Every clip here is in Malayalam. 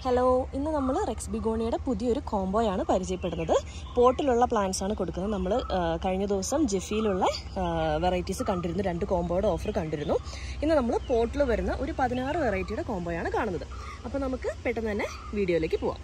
ഹലോ ഇന്ന് നമ്മൾ റെക്സ് ബിഗോണിയുടെ പുതിയൊരു കോംബോയാണ് പരിചയപ്പെടുന്നത് പോട്ടിലുള്ള പ്ലാന്റ്സ് ആണ് കൊടുക്കുന്നത് നമ്മൾ കഴിഞ്ഞ ദിവസം ജെഫിയിലുള്ള വെറൈറ്റീസ് കണ്ടിരുന്നു രണ്ട് കോംബോയുടെ ഓഫർ കണ്ടിരുന്നു ഇന്ന് നമ്മൾ പോട്ടിൽ വരുന്ന ഒരു പതിനാറ് വെറൈറ്റിയുടെ കോംബോയാണ് കാണുന്നത് അപ്പോൾ നമുക്ക് പെട്ടെന്ന് തന്നെ വീഡിയോയിലേക്ക് പോവാം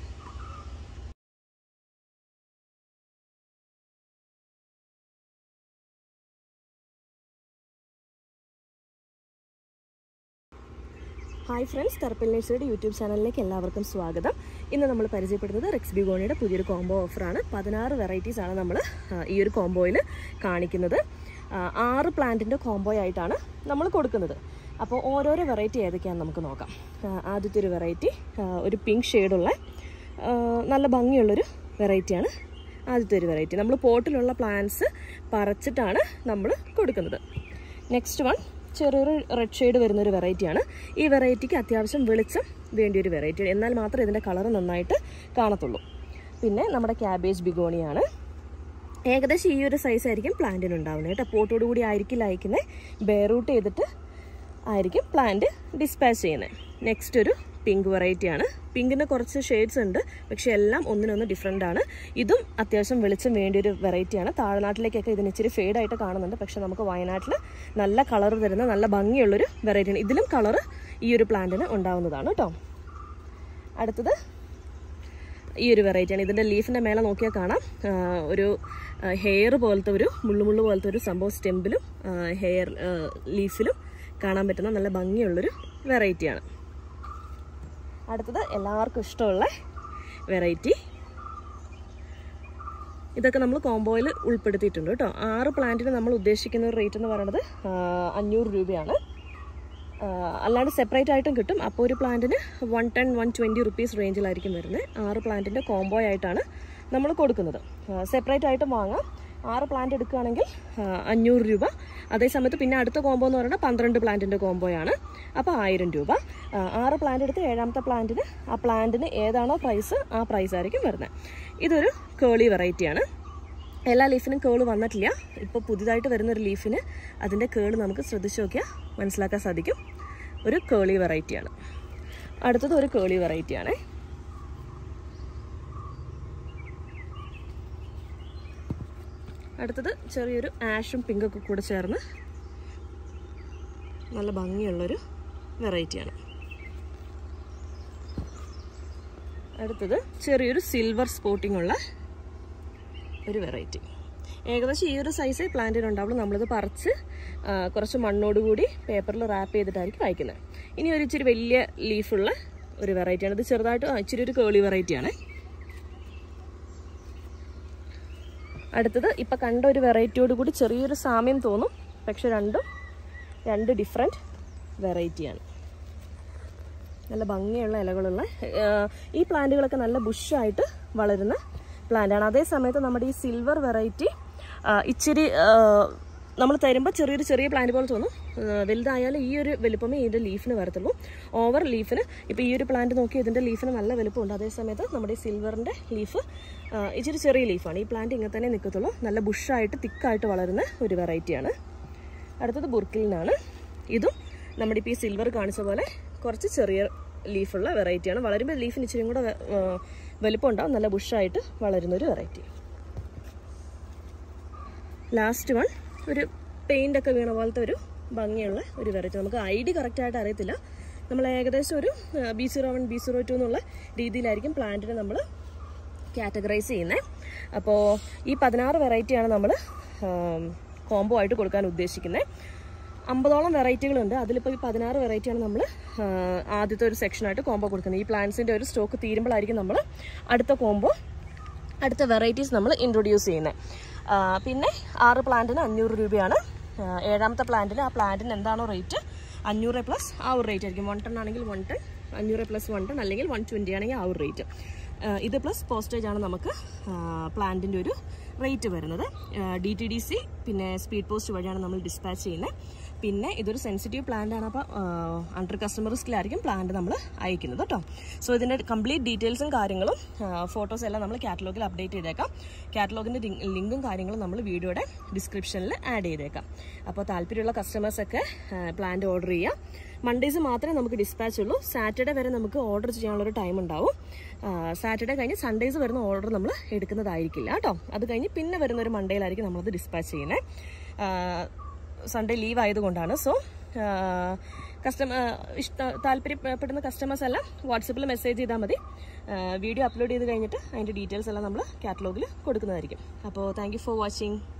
ഹായ് ഫ്രണ്ട്സ് കർപ്പൽ നേഴ്സറിയുടെ യൂട്യൂബ് ചാനലിലേക്ക് എല്ലാവർക്കും സ്വാഗതം ഇന്ന് നമ്മൾ പരിചയപ്പെടുന്നത് റെക്സ് ബിഗോണിയുടെ പുതിയൊരു കോംബോ ഓഫറാണ് പതിനാറ് വെറൈറ്റീസ് ആണ് നമ്മൾ ഈ ഒരു കോംബോയിൽ കാണിക്കുന്നത് ആ, ആറ് പ്ലാന്റിൻ്റെ കോംബോ ആയിട്ടാണ് നമ്മൾ കൊടുക്കുന്നത് അപ്പോൾ ഓരോരോ വെറൈറ്റി ഏതൊക്കെയാണെന്ന് നമുക്ക് നോക്കാം ആ, ആദ്യത്തെ ഒരു വെറൈറ്റി ഒരു പിങ്ക് ഷെയ്ഡുള്ള നല്ല ഭംഗിയുള്ളൊരു വെറൈറ്റിയാണ് ആദ്യത്തെ ഒരു വെറൈറ്റി നമ്മൾ പോട്ടിലുള്ള പ്ലാന്റ്സ് പറിച്ചിട്ടാണ് നമ്മൾ കൊടുക്കുന്നത് നെക്സ്റ്റ് വൺ ചെറിയൊരു റെഡ് ഷെയ്ഡ് വരുന്ന ഒരു വെറൈറ്റിയാണ് ഈ വെറൈറ്റിക്ക് അത്യാവശ്യം വെളിച്ചം വേണ്ടിയ ഒരു വെറൈറ്റി എന്നാൽ മാത്രമേ ഇതിൻ്റെ കളർ നന്നായിട്ട് കാണത്തുള്ളൂ പിന്നെ നമ്മുടെ ക്യാബേജ് ബിഗോണിയാണ് ഏകദേശം ഈ ഒരു സൈസ് ആയിരിക്കും പ്ലാന്റിന് ഉണ്ടാവുന്നത് കേട്ടോ പോട്ടോട് കൂടി ആയിരിക്കില്ല അയക്കുന്നത് ബെയറൂട്ട് ചെയ്തിട്ട് ആയിരിക്കും പ്ലാന്റ് ഡിസ്പാച്ച് ചെയ്യുന്നത് നെക്സ്റ്റ് ഒരു പിങ്ക് വെറൈറ്റിയാണ് പിങ്കിന് കുറച്ച് ഷെയ്ഡ്സ് ഉണ്ട് പക്ഷെ എല്ലാം ഒന്നിനൊന്ന് ഡിഫറെൻ്റ് ആണ് ഇതും അത്യാവശ്യം വെളിച്ചം വേണ്ടിയ ഒരു വെറൈറ്റിയാണ് താഴ്നാട്ടിലേക്കൊക്കെ ഇതിന് ഇച്ചിരി ഫെയ്ഡായിട്ട് കാണുന്നുണ്ട് പക്ഷെ നമുക്ക് വയനാട്ടിൽ നല്ല കളർ തരുന്ന നല്ല ഭംഗിയുള്ളൊരു വെറൈറ്റിയാണ് ഇതിലും കളർ ഈ ഒരു പ്ലാന്റിന് ഉണ്ടാവുന്നതാണ് കേട്ടോ അടുത്തത് ഈ ഒരു വെറൈറ്റിയാണ് ഇതിൻ്റെ ലീഫിൻ്റെ മേലെ നോക്കിയാൽ കാണാം ആ, ഒരു ഹെയർ പോലത്തെ ഒരു മുള്ളുമുള്ളു പോലത്തെ ഒരു സംഭവം സ്റ്റെമ്പിലും ഹെയർ ലീഫിലും കാണാൻ പറ്റുന്ന നല്ല ഭംഗിയുള്ളൊരു വെറൈറ്റിയാണ് അടുത്തത് എല്ലാവർക്കും ഇഷ്ടമുള്ള വെറൈറ്റി ഇതൊക്കെ നമ്മൾ കോംബോയിൽ ഉൾപ്പെടുത്തിയിട്ടുണ്ട് കേട്ടോ ആറ് പ്ലാന്റിന് നമ്മൾ ഉദ്ദേശിക്കുന്ന ഒരു റേറ്റ് എന്ന് പറയുന്നത് ആ, അഞ്ഞൂറ് രൂപയാണ് ആ, അല്ലാണ്ട് സെപ്പറേറ്റ് ആയിട്ടും കിട്ടും അപ്പോൾ ഒരു പ്ലാന്റിന് one ten one twenty rupees റേഞ്ചിലായിരിക്കും വരുന്നത് ആറ് പ്ലാന്റിൻ്റെ കോംബോ ആയിട്ടാണ് നമ്മൾ കൊടുക്കുന്നത് സെപ്പറേറ്റ് ആയിട്ടും വാങ്ങാം ആറ് പ്ലാന്റ് എടുക്കുകയാണെങ്കിൽ ആ, അഞ്ഞൂറ് രൂപ അതേസമയത്ത് പിന്നെ അടുത്ത കോംബോ എന്ന് പറയുന്നത് പന്ത്രണ്ട് പ്ലാന്റിൻ്റെ കോംബോയാണ് അപ്പോൾ ആയിരം രൂപ ആ, ആറ് പ്ലാന്റ് എടുത്ത് ഏഴാമത്തെ പ്ലാന്റിന് ആ പ്ലാന്റിന് ഏതാണോ പ്രൈസ് ആ പ്രൈസ് ആയിരിക്കും വരുന്നത് ഇതൊരു കേളി വെറൈറ്റിയാണ് എല്ലാ ലീഫിനും കേള് വന്നിട്ടില്ല ഇപ്പോൾ പുതിയതായിട്ട് വരുന്ന ഒരു ലീഫിന് അതിൻ്റെ കേള് നമുക്ക് ശ്രദ്ധിച്ച് നോക്കിയാൽ മനസ്സിലാക്കാൻ സാധിക്കും ഒരു കേളി വെറൈറ്റിയാണ് അടുത്തത് ഒരു കേളി വെറൈറ്റിയാണ് അടുത്തത് ചെറിയൊരു ആഷും പിങ്കൊക്കെ കൂടെ ചേർന്ന് നല്ല ഭംഗിയുള്ളൊരു വെറൈറ്റിയാണ് അടുത്തത് ചെറിയൊരു സിൽവർ സ്പോട്ടിംഗ് ഉള്ള ഒരു വെറൈറ്റി ഏകദേശം ഈ ഒരു സൈസ് പ്ലാന്റിന് ഉണ്ടാവുള്ളൂ നമ്മളിത് പറിച്ച് ആ, കുറച്ച് മണ്ണോട് കൂടി പേപ്പറിൽ റാപ്പ് ചെയ്തിട്ടായിരിക്കും അയക്കുന്നത് ഇനി ഒരു ഇച്ചിരി വലിയ ലീഫുള്ള ഒരു വെറൈറ്റിയാണ് ഇത് ചെറുതായിട്ട് ആ, ഇച്ചിരി ഒരു കേളി വെറൈറ്റിയാണ് അടുത്തത് ഇപ്പം കണ്ട ഒരു വെറൈറ്റിയോട് കൂടി ചെറിയൊരു സാമ്യം തോന്നും പക്ഷെ രണ്ടും രണ്ട് ഡിഫറെൻറ്റ് വെറൈറ്റിയാണ് നല്ല ഭംഗിയുള്ള ഇലകളുള്ള ആ, ഈ പ്ലാന്റുകളൊക്കെ നല്ല ബുഷായിട്ട് വളരുന്ന പ്ലാന്റാണ് അതേ സമയത്ത് നമ്മുടെ ഈ സിൽവർ വെറൈറ്റി ഇച്ചിരി നമ്മൾ തരുമ്പോൾ ചെറിയൊരു ചെറിയ പ്ലാന്റ് പോലെ തോന്നും ആ, വലുതായാലും ഈ ഒരു വലുപ്പമേ ഇതിൻ്റെ ലീഫിന് വരത്തുള്ളൂ ഓവർ ലീഫിന് ഇപ്പോൾ ഈ ഒരു പ്ലാന്റ് നോക്കി ഇതിൻ്റെ ലീഫിന് നല്ല വലുപ്പമുണ്ട് അതേ സമയത്ത് നമ്മുടെ ഈ സിൽവറിൻ്റെ ലീഫ് ഇച്ചിരി ചെറിയ ലീഫാണ് ഈ പ്ലാന്റ് ഇങ്ങനെ തന്നെ നിൽക്കത്തുള്ളൂ നല്ല ബുഷായിട്ട് തിക്കായിട്ട് വളരുന്ന ഒരു വെറൈറ്റിയാണ് അടുത്തത് ബുർക്കിലിനാണ് ഇതും നമ്മുടെ ഇപ്പോൾ ഈ സിൽവർ കാണിച്ച പോലെ കുറച്ച് ചെറിയ ലീഫുള്ള വെറൈറ്റിയാണ് വളരുമ്പോൾ ലീഫിന് ഇച്ചിരി കൂടെ വെ- ആ, വലുപ്പം ഉണ്ടാവും നല്ല ബുഷായിട്ട് വളരുന്ന ഒരു വെറൈറ്റി ലാസ്റ്റ് വൺ ഒരു പെയിൻ്റ് ഒക്കെ വീണ പോലത്തെ ഒരു ഭംഗിയുള്ള ഒരു വെറൈറ്റി നമുക്ക് ഐ ഡി കറക്റ്റായിട്ട് അറിയത്തില്ല നമ്മൾ ഏകദേശം ഒരു B zero one B zero two എന്നുള്ള രീതിയിലായിരിക്കും പ്ലാന്റിനെ നമ്മൾ കാറ്റഗറൈസ് ചെയ്യുന്നത് അപ്പോൾ ഈ പതിനാറ് വെറൈറ്റിയാണ് നമ്മൾ കോംബോ ആയിട്ട് കൊടുക്കാൻ ഉദ്ദേശിക്കുന്നത് അമ്പതോളം വെറൈറ്റികളുണ്ട് അതിലിപ്പോൾ ഈ പതിനാറ് വെറൈറ്റിയാണ് നമ്മൾ ആദ്യത്തെ ഒരു സെക്ഷനായിട്ട് കോംബോ കൊടുക്കുന്നത് ഈ പ്ലാന്റ്സിൻ്റെ ഒരു സ്റ്റോക്ക് തീരുമ്പോഴായിരിക്കും നമ്മൾ അടുത്ത കോംബോ അടുത്ത വെറൈറ്റീസ് നമ്മൾ ഇൻട്രൊഡ്യൂസ് ചെയ്യുന്നത് പിന്നെ ആറ് പ്ലാന്റിന് അഞ്ഞൂറ് രൂപയാണ് ആ, ഏഴാമത്തെ പ്ലാന്റിന് ആ പ്ലാന്റിന് എന്താണോ റേറ്റ് അഞ്ഞൂറ് പ്ലസ് ആ ഒരു റേറ്റ് ആയിരിക്കും വൺ ടെൻ ആണെങ്കിൽ വൺ ടെൻ അഞ്ഞൂറ് പ്ലസ് വൺ ടെൻ അല്ലെങ്കിൽ വൺ ട്വൻറ്റി ആണെങ്കിൽ ആ ഒരു റേറ്റ് ഇത് പ്ലസ് പോസ്റ്റേജ് ആണ് നമുക്ക് പ്ലാന്റിൻ്റെ ഒരു റേറ്റ് വരുന്നത് ഡി ടി ഡി സി പിന്നെ സ്പീഡ് പോസ്റ്റ് വഴിയാണ് നമ്മൾ ഡിസ്പാച്ച് ചെയ്യുന്നത് പിന്നെ ഇതൊരു സെൻസിറ്റീവ് പ്ലാന്റ് ആണ് അപ്പോൾ അണ്ടർ കസ്റ്റമർ റിസ്കിലായിരിക്കും പ്ലാന്റ് നമ്മൾ അയക്കുന്നത് കേട്ടോ സോ ഇതിൻ്റെ കംപ്ലീറ്റ് ഡീറ്റെയിൽസും കാര്യങ്ങളും ഫോട്ടോസ് എല്ലാം നമ്മൾ കാറ്റലോഗിൽ അപ്ഡേറ്റ് ചെയ്തേക്കാം കാറ്റലോഗിൻ്റെ ലിങ്കും കാര്യങ്ങളും നമ്മൾ വീഡിയോയുടെ ഡിസ്ക്രിപ്ഷനിൽ ആഡ് ചെയ്തേക്കാം അപ്പോൾ താല്പര്യമുള്ള കസ്റ്റമേഴ്സൊക്കെ പ്ലാന്റ് ഓർഡർ ചെയ്യുക മൺഡേസ് മാത്രമേ നമുക്ക് ഡിസ്പാച്ച് ഉള്ളൂ സാറ്റർഡേ വരെ നമുക്ക് ഓർഡർ ചെയ്യാനുള്ളൊരു ടൈം ഉണ്ടാവും സാറ്റർഡേ കഴിഞ്ഞ് സൺഡേസ് വരുന്ന ഓർഡർ നമ്മൾ എടുക്കുന്നതായിരിക്കില്ല കേട്ടോ അത് കഴിഞ്ഞ് പിന്നെ വരുന്ന ഒരു മൺഡേയിലായിരിക്കും നമ്മളത് ഡിസ്പാച്ച് ചെയ്യുന്നത് സൺഡേ ലീവ് ആയതുകൊണ്ടാണ് സോ കസ്റ്റമർ ഇഷ്ട താല്പര്യപ്പെടുന്ന കസ്റ്റമേഴ്സ് എല്ലാം വാട്സപ്പിൽ മെസ്സേജ് ചെയ്താൽ മതി വീഡിയോ അപ്ലോഡ് ചെയ്ത് കഴിഞ്ഞിട്ട് അതിൻ്റെ ഡീറ്റെയിൽസ് എല്ലാം നമ്മൾ കാറ്റലോഗിൽ കൊടുക്കുന്നതായിരിക്കും അപ്പോൾ താങ്ക് യു ഫോർ വാച്ചിങ്